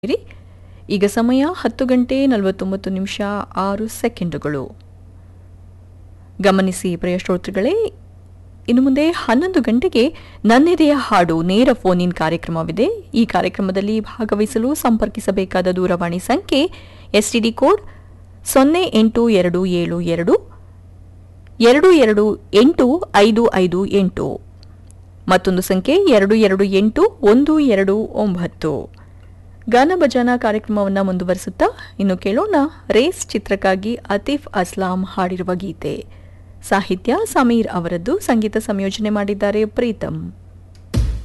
ಇರಿ. ಈಗ ಸಮಯ ಹತ್ತು ಗಂಟೆ ನಲವತ್ತೊಂಬತ್ತು ನಿಮಿಷ ಆರು ಸೆಕೆಂಡುಗಳು ಗಮನಿಸಿ ಪ್ರಿಯ ಶ್ರೋತೃಗಳೇ ಇನ್ನು ಮುಂದೆ ಹನ್ನೊಂದು ಗಂಟೆಗೆ ನನ್ನೆದೆಯ ಹಾಡು ನೇರ ಫೋನ್ ಇನ್ ಕಾರ್ಯಕ್ರಮವಿದೆ ಈ ಕಾರ್ಯಕ್ರಮದಲ್ಲಿ ಭಾಗವಹಿಸಲು ಸಂಪರ್ಕಿಸಬೇಕಾದ ದೂರವಾಣಿ ಸಂಖ್ಯೆ ಎಸ್ಟಿಡಿ ಕೋಡ್ ಸೊನ್ನೆ ಎಂಟು ಎರಡು ಏಳು ಎರಡು ಎರಡು ಎರಡು ಎಂಟು ಐದು ಐದು ಎಂಟು ಮತ್ತೊಂದು ಸಂಖ್ಯೆ ಎರಡು ಎರಡು ಎಂಟು ಒಂದು ಎರಡು ಒಂಬತ್ತು ಗಾನ ಭಜನಾ ಕಾರ್ಯಕ್ರಮವನ್ನು ಮುಂದುವರಿಸುತ್ತಾ ಇನ್ನು ಕೇಳೋಣ ರೇಸ್ ಚಿತ್ರಕ್ಕಾಗಿ ಅತೀಫ್ ಅಸ್ಲಾಂ ಹಾಡಿರುವ ಗೀತೆ ಸಾಹಿತ್ಯ ಸಮೀರ್ ಅವರದ್ದು ಸಂಗೀತ ಸಂಯೋಜನೆ ಮಾಡಿದ್ದಾರೆ ಪ್ರೀತಂ